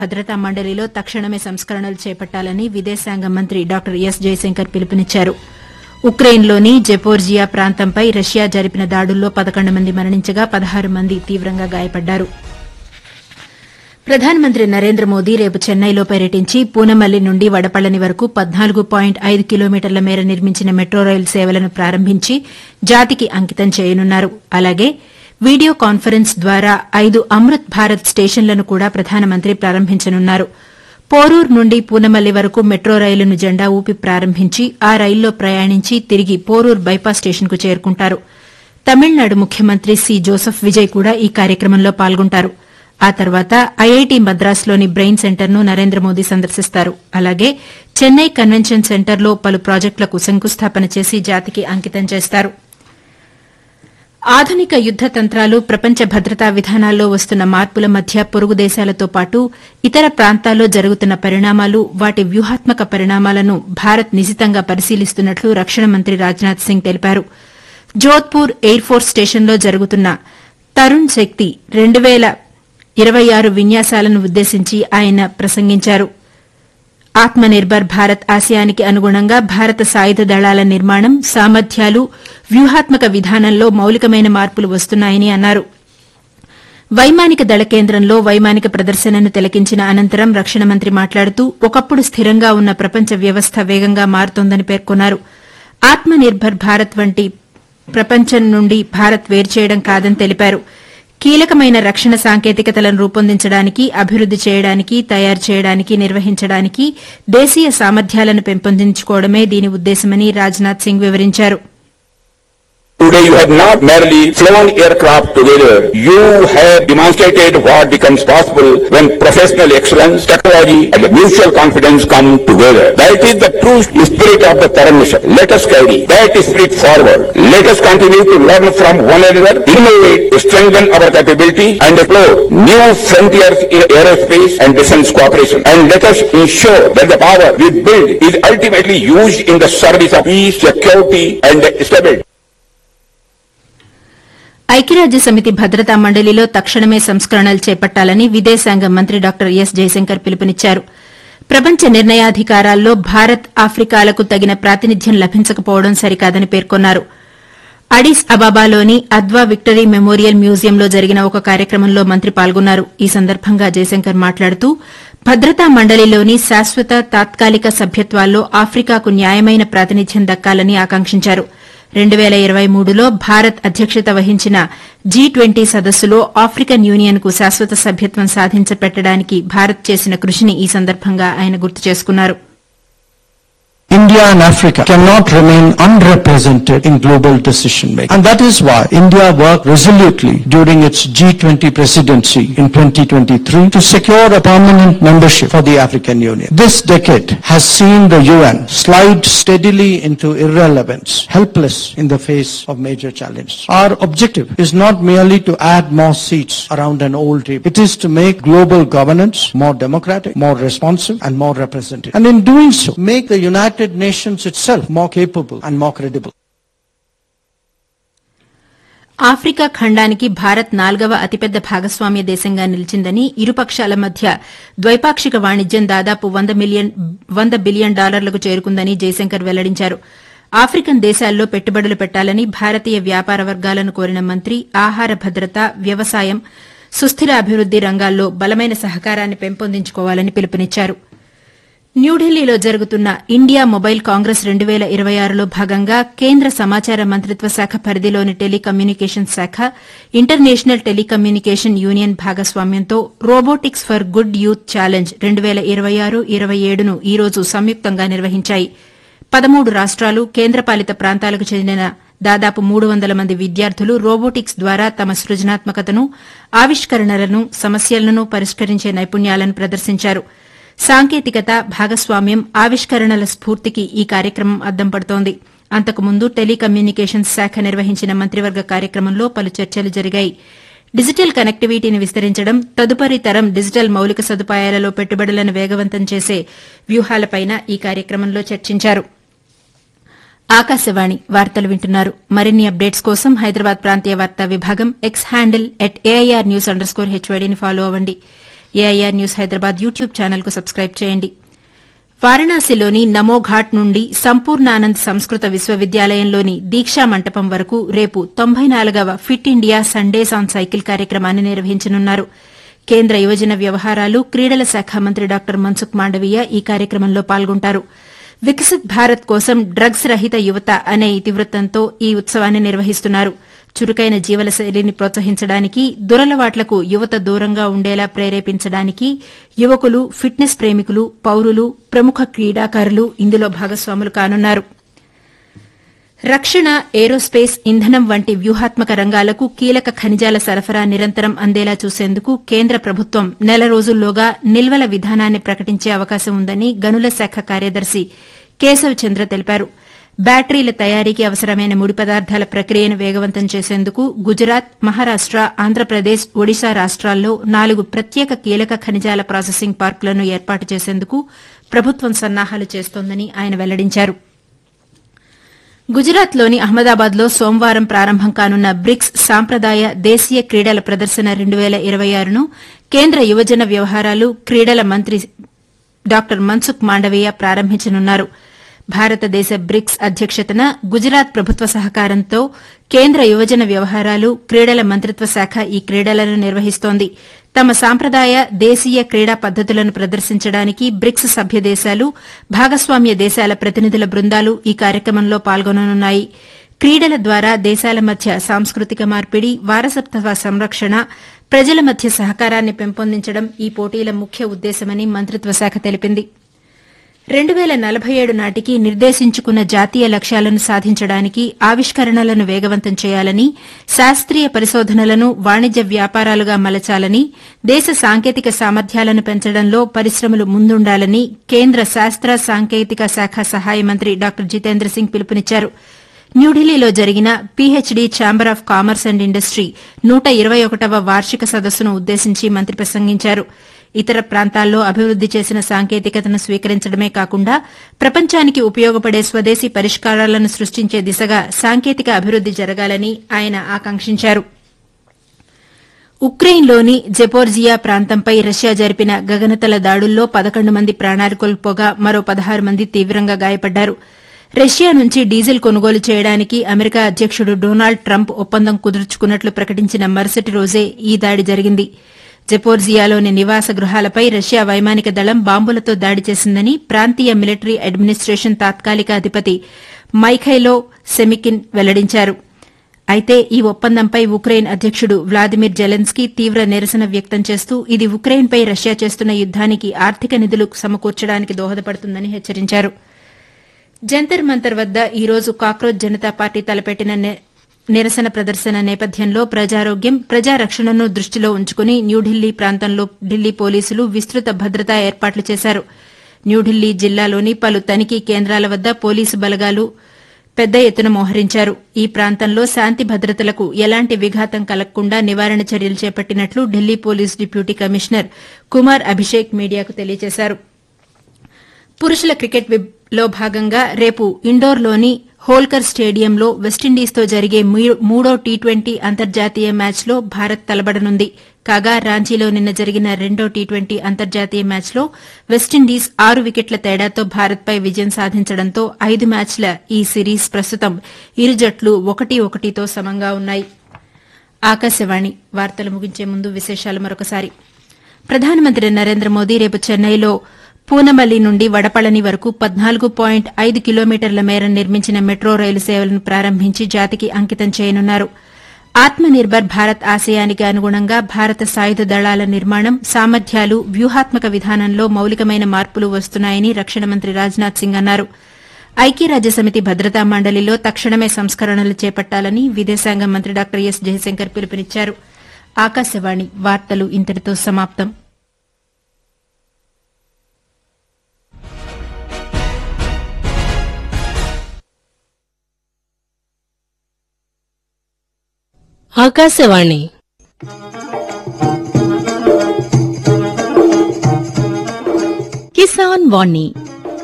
భద్రతా మండలిలో తక్షణమే సంస్కరణలు చేపట్టాలని విదేశాంగ మంత్రి డాక్టర్ ఎస్ జయశంకర్ పిలుపునిచ్చారు ఉక్రెయిన్లోని జెపోర్జియా ప్రాంతంపై రష్యా జరిపిన దాడుల్లో పదకొండు మంది మరణించగా పదహారు మంది తీవ్రంగా గాయపడ్డారు ప్రధానమంత్రి నరేంద్ర మోదీ రేపు చెన్నైలో పర్యటించి పూనమల్లి నుండి వడపళని వరకు పద్నాలుగు పాయింట్ ఐదు కిలోమీటర్ల మేర నిర్మించిన మెట్రో రైలు సేవలను ప్రారంభించి జాతికి అంకితం చేయనున్నారు అలాగే వీడియో కాన్ఫరెన్స్ ద్వారా ఐదు అమృత్ భారత్ స్టేషన్లను కూడా ప్రధానమంత్రి ప్రారంభించనున్నారు పోరూర్ నుండి పూనమల్లి వరకు మెట్రో రైలును జెండా ఊపి ప్రారంభించి ఆ రైల్లో ప్రయాణించి తిరిగి పోరూర్ బైపాస్ స్టేషన్కు చేరుకుంటారు తమిళనాడు ముఖ్యమంత్రి సి జోసెఫ్ విజయ్ కూడా ఈ కార్యక్రమంలో పాల్గొంటారు ఆ తర్వాత ఐఐటి మద్రాసులోని బ్రెయిన్ సెంటర్ను నరేంద్ర మోదీ సందర్శిస్తారు అలాగే చెన్నై కన్వెన్షన్ సెంటర్లో పలు ప్రాజెక్టులకు శంకుస్థాపన చేసి జాతికి అంకితం చేస్తారు ఆధునిక యుద్ద తంత్రాలు ప్రపంచ భద్రతా విధానాల్లో వస్తున్న మార్పుల మధ్య పొరుగు దేశాలతో పాటు ఇతర ప్రాంతాల్లో జరుగుతున్న పరిణామాలు వాటి వ్యూహాత్మక పరిణామాలను భారత్ నిశితంగా పరిశీలిస్తున్నట్లు రక్షణ మంత్రి రాజ్నాథ్ సింగ్ తెలిపారు జోధ్పూర్ ఎయిర్ ఫోర్స్ స్టేషన్లో జరుగుతున్న తరుణ్ శక్తి రెండు పేల ఇరవై ఆరు విన్యాసాలను ఉద్దేశించి ఆయన ప్రసంగించారు ఆత్మ నిర్భర్ భారత్ ఆశయానికి అనుగుణంగా భారత సాయుధ దళాల నిర్మాణం సామర్థ్యాలు వ్యూహాత్మక విధానంలో మౌలికమైన మార్పులు వస్తున్నాయని అన్నారు వైమానిక దళ కేంద్రంలో వైమానిక ప్రదర్శనను తిలకించిన అనంతరం రక్షణ మంత్రి మాట్లాడుతూ ఒకప్పుడు స్థిరంగా ఉన్న ప్రపంచ వ్యవస్థ వేగంగా మారుతోందని పేర్కొన్నారు ఆత్మ నిర్భర్ భారత్ వంటి ప్రపంచం నుండి భారత్ వేరుచేయడం కాదని తెలిపారు కీలకమైన రక్షణ సాంకేతికతలను రూపొందించడానికి అభివృద్ది చేయడానికి తయారు చేయడానికి నిర్వహించడానికి దేశీయ సామర్థ్యాలను పెంపొందించుకోవడమే దీని ఉద్దేశమని రాజ్నాథ్ సింగ్ వివరించారు Today you have not merely flown aircraft together, you have demonstrated what becomes possible when professional excellence, technology and mutual confidence come together. That is the true spirit of the Taran mission. Let us carry that spirit forward. Let us continue to learn from one another, innovate, strengthen our capability and explore new frontiers in aerospace and defense cooperation. And let us ensure that the power we build is ultimately used in the service of peace, security and stability. ఐక్యరాజ్య సమితి భద్రతా మండలిలో తక్షణమే సంస్కరణలు చేపట్టాలని విదేశాంగ మంత్రి doctor yes Jayashankar పిలుపునిచ్చారు ప్రపంచ నిర్ణయాధికారాల్లో భారత్ ఆఫ్రికాలకు తగిన ప్రాతినిధ్యం లభించకపోవడం సరికాదని పేర్కొన్నారు అడిస్ అబాబాలోని అద్వా విక్టరీ మెమోరియల్ మ్యూజియంలో జరిగిన ఒక కార్యక్రమంలో మంత్రి పాల్గొన్నారు ఈ సందర్భంగా జయశంకర్ మాట్లాడుతూ భద్రతా మండలిలోని శాశ్వత తాత్కాలిక సభ్యత్వాల్లో ఆఫ్రికాకు న్యాయమైన ప్రాతినిధ్యం దక్కాలని ఆకాంక్షించారు రెండు పేల ఇరవై మూడులో భారత్ అధ్యక్షత వహించిన జీ ట్వంటీ సదస్సులో ఆఫ్రికన్ యూనియన్కు శాశ్వత సభ్యత్వం సాధించపెట్టడానికి భారత్ చేసిన కృషిని ఈ సందర్భంగా ఆయన గుర్తు చేసుకున్నారు India and Africa cannot remain unrepresented in global decision making. And that is why India worked resolutely during its G20 presidency in 2023 to secure a permanent membership for the African Union. This decade has seen the UN slide steadily into irrelevance, helpless in the face of major challenges. Our objective is not merely to add more seats around an old table. It is to make global governance more democratic, more responsive and more representative. And in doing so, make the United Nations itself more capable and more credible. Africa ఖండానికి భారత్ నాల్గవ అతిపెద్ద భాగస్వామ్య దేశంగా నిలిచిందని ఇరుపక్షాల మధ్య ద్వైపాక్షిక వాణిజ్యం దాదాపు వంద మిలియన్ వంద బిలియన్ డాలర్లకు చేరుకుందని జయశంకర్ వెల్లడించారు ఆఫ్రికన్ దేశాల్లో పెట్టుబడులు పెట్టాలని భారతీయ వ్యాపార వర్గాలను కోరిన మంత్రి ఆహార భద్రత వ్యవసాయం సుస్థిర అభివృద్ది రంగాల్లో బలమైన సహకారాన్ని పెంపొందించుకోవాలని పిలుపునిచ్చారు న్యూఢిల్లీలో జరుగుతున్న ఇండియా మొబైల్ కాంగ్రెస్ రెండు పేల ఇరవై ఆరులో భాగంగా కేంద్ర సమాచార మంత్రిత్వ శాఖ పరిధిలోని టెలికమ్యూనికేషన్ శాఖ ఇంటర్నేషనల్ టెలికమ్యూనికేషన్ యూనియన్ భాగస్వామ్యంతో robotics for good youth challenge రెండు పేల ఇరవై ఆరు ఇరవై ఏడును ఈ రోజు సంయుక్తంగా నిర్వహించాయి పదమూడు రాష్ట్రాలు కేంద్రపాలిత ప్రాంతాలకు చెందిన దాదాపు మూడు వందల మంది విద్యార్థులు రోబోటిక్స్ ద్వారా తమ సృజనాత్మకతను ఆవిష్కరణలను సమస్యలను పరిష్కరించే నైపుణ్యాలను ప్రదర్శించారు సాంకేతికత భాగస్వామ్యం ఆవిష్కరణల స్ఫూర్తికి ఈ కార్యక్రమం అద్దం పడుతోంది అంతకుముందు టెలికమ్యూనికేషన్స్ శాఖ నిర్వహించిన మంత్రివర్గ కార్యక్రమంలో పలు చర్చలు జరిగాయి డిజిటల్ కనెక్టివిటీని విస్తరించడం తదుపరి తరం డిజిటల్ మౌలిక సదుపాయాలలో పెట్టుబడులను వేగవంతం చేసే వ్యూహాలపైన ఈ కార్యక్రమంలో చర్చించారు ఆకాశవాణి వార్తలు వింటున్నారు మరిన్ని అప్డేట్స్ కోసం హైదరాబాద్ ప్రాంతీయ వార్తా విభాగం X handle at AIR news underscore హెచ్వైడీని ఫాలో అవ్వండి ఏఐఆర్ న్యూస్ హైదరాబాద్ యూట్యూబ్ ఛానల్కు సబ్స్క్రైబ్ చేయండి వారణాసిలోని నమోఘాట్ నుండి సంపూర్ణానంద్ సంస్కృత విశ్వవిద్యాలయంలోని దీక్షా మంటపం వరకు రేపు తొంభై నాలుగవ fit India Sundays on cycle కార్యక్రమాన్ని నిర్వహించనున్నారు కేంద్ర యువజన వ్యవహారాలు క్రీడల శాఖ మంత్రి డాక్టర్ మన్సుఖ్ మాండవీయ ఈ కార్యక్రమంలో పాల్గొంటారు వికసిత్ భారత్ కోసం డ్రగ్స్ రహిత యువత అనే ఇతివృత్తంతో ఈ ఉత్సవాన్ని నిర్వహిస్తున్నారు చురుకైన జీవనశైలిని ప్రోత్సహించడానికి దురలవాట్లకు యువత దూరంగా ఉండేలా ప్రేరేపించడానికి యువకులు ఫిట్నెస్ ప్రేమికులు పౌరులు ప్రముఖ క్రీడాకారులు ఇందులో భాగస్వాములు కానున్నారు రక్షణ ఏరోస్పేస్ ఇంధనం వంటి వ్యూహాత్మక రంగాలకు కీలక ఖనిజాల సరఫరా నిరంతరం అందేలా చూసేందుకు కేంద్ర ప్రభుత్వం నెల రోజుల్లోగా నిల్వల విధానాన్ని ప్రకటించే అవకాశం ఉందని గనుల శాఖ కార్యదర్శి కేశవ్ చంద్ర తెలిపారు బ్యాటరీల తయారీకి అవసరమైన ముడి పదార్థాల ప్రక్రియను వేగవంతం చేసేందుకు గుజరాత్ మహారాష్ట ఆంధ్రప్రదేశ్ ఒడిశా రాష్ట్రాల్లో నాలుగు ప్రత్యేక కీలక ఖనిజాల ప్రాసెసింగ్ పార్కులను ఏర్పాటు చేసేందుకు ప్రభుత్వం సన్నాహాలు చేస్తోందని ఆయన వెల్లడించారు గుజరాత్లోని అహ్మదాబాద్లో సోమవారం ప్రారంభం కానున్న బ్రిక్స్ సాంప్రదాయ దేశీయ క్రీడల ప్రదర్శన రెండు వేల ఇరవై ఆరును కేంద్ర యువజన వ్యవహారాలు క్రీడల మంత్రి డాక్టర్ మన్సుఖ్ మాండవీయ ప్రారంభించనున్నారు భారతదేశ బ్రిక్స్ అధ్యక్షతన గుజరాత్ ప్రభుత్వ సహకారంతో కేంద్ర యువజన వ్యవహారాలు క్రీడల మంత్రిత్వ శాఖ ఈ క్రీడలను నిర్వహిస్తోంది తమ సాంప్రదాయ దేశీయ క్రీడా పద్దతులను ప్రదర్శించడానికి బ్రిక్స్ సభ్య దేశాలు భాగస్వామ్య దేశాల ప్రతినిధుల బృందాలు ఈ కార్యక్రమంలో పాల్గొననున్నాయి క్రీడల ద్వారా దేశాల మధ్య సాంస్కృతిక మార్పిడి వారసత్వ సంరక్షణ ప్రజల మధ్య సహకారాన్ని పెంపొందించడం ఈ పోటీల ముఖ్య ఉద్దేశమని మంత్రిత్వ శాఖ తెలిపింది రెండు వేల నలభై ఏడు నాటికి నిర్దేశించుకున్న జాతీయ లక్ష్యాలను సాధించడానికి ఆవిష్కరణలను వేగవంతం చేయాలని శాస్త్రీయ పరిశోధనలను వాణిజ్య వ్యాపారాలుగా మలచాలని దేశ సాంకేతిక సామర్థ్యాలను పెంచడంలో పరిశ్రమలు ముందుండాలని కేంద్ర శాస్త్ర సాంకేతిక శాఖ సహాయ మంత్రి డాక్టర్ జితేంద్ర సింగ్ పిలుపునిచ్చారు న్యూఢిల్లీలో జరిగిన PHD chamber of commerce and industry నూట ఇరవై ఒకటవ వార్షిక సదస్సును ఉద్దేశించి మంత్రి ప్రసంగించారు ఇతర ప్రాంతాల్లో అభివృద్ది చేసిన సాంకేతికతను స్వీకరించడమే కాకుండా ప్రపంచానికి ఉపయోగపడే స్వదేశీ పరిష్కారాలను సృష్టించే దిశగా సాంకేతిక అభివృద్ది జరగాలని ఆయన ఆకాంక్షించారు ఉక్రెయిన్లోని జెపోర్జియా ప్రాంతంపై రష్యా జరిపిన గగనతల దాడుల్లో పదకొండు మంది ప్రాణాలు కోల్పోగా మరో పదహారు మంది తీవ్రంగా గాయపడ్డారు రష్యా నుంచి డీజిల్ కొనుగోలు చేయడానికి అమెరికా అధ్యకుడు డొనాల్డ్ ట్రంప్ ఒప్పందం కుదుర్చుకున్నట్లు ప్రకటించిన మరుసటి రోజే ఈ దాడి జరిగింది జెపోర్జియాలోని నివాస గృహాలపై రష్యా వైమానిక దళం బాంబులతో దాడి చేసిందని ప్రాంతీయ మిలిటరీ అడ్మినిస్టేషన్ తాత్కాలిక అధిపతి మైఖైలో సెమికిన్ వెల్లడించారు అయితే ఈ ఒప్పందంపై ఉక్రెయిన్ అధ్యకుడు వ్లాదిమిర్ జెలెన్స్కీ తీవ్ర నిరసన వ్యక్తం చేస్తూ ఇది ఉక్రెయిన్పై రష్యా చేస్తున్న యుద్దానికి ఆర్థిక నిధులు సమకూర్చడానికి దోహదపడుతుందని హెచ్చరించారు జంతర్ మంతర్ వద్ద ఈ రోజు కాక్రోచ్ జనతా పార్టీ తలపెట్టిన నిరసన ప్రదర్శన నేపథ్యంలో ప్రజారోగ్యం ప్రజారక్షణను దృష్టిలో ఉంచుకుని న్యూఢిల్లీ ప్రాంతంలో ఢిల్లీ పోలీసులు విస్తృత భద్రతా ఏర్పాట్లు చేశారు న్యూఢిల్లీ జిల్లాలోని పలు తనిఖీ కేంద్రాల వద్ద పోలీసు బలగాలు పెద్ద ఎత్తున మోహరించారు ఈ ప్రాంతంలో శాంతి భద్రతలకు ఎలాంటి విఘాతం కలగకుండా నివారణ చర్యలు చేపట్టినట్లు Delhi police deputy commissioner Kumar Abhishek మీడియాకు తెలియజేశారు పురుషుల క్రికెట్ లో భాగంగా రేపు ఇండోర్లోని హోల్కర్ స్టేడియంలో వెస్టిండీస్తో జరిగే మూడో టీ ట్వంటీ అంతర్జాతీయ మ్యాచ్లో భారత్ తలబడనుంది కాగా రాంచీలో నిన్న జరిగిన రెండో టీ ట్వంటీ అంతర్జాతీయ మ్యాచ్లో వెస్టిండీస్ ఆరు వికెట్ల తేడాతో భారత్పై విజయం సాధించడంతో ఐదు మ్యాచ్ల ఈ సిరీస్ ప్రస్తుతం ఇరు జట్లు ఒకటి ఒకటితో సమంగా ఉన్నాయి ఆకాశవాణి వార్తలు ముగించే ముందు విశేషాలు మరొకసారి ప్రధానమంత్రి నరేంద్ర మోదీ రేపు చెన్నైలో పూనమల్లి నుండి వడపళని వరకు పద్నాలుగు పాయింట్ ఐదు కిలోమీటర్ల మేర నిర్మించిన మెట్రో రైలు సేవలను ప్రారంభించి జాతికి అంకితం చేయనున్నారు ఆత్మ నిర్భర్ భారత్ ఆశయానికి అనుగుణంగా భారత సాయుధ దళాల నిర్మాణం సామర్థ్యాలు వ్యూహాత్మక విధానంలో మౌలికమైన మార్పులు వస్తున్నాయని రక్షణ మంత్రి రాజ్నాథ్ సింగ్ అన్నారు ఐక్యరాజ్యసమితి భద్రతా మండలిలో తక్షణమే సంస్కరణలు చేపట్టాలని విదేశాంగ మంత్రి డాక్టర్ ఎస్ జయశంకర్ పిలుపునిచ్చారు ఆకాశవాణి వార్తలు ఇంతటితో సమాప్తం ఆకాశవాణి కిసాన్ వాణి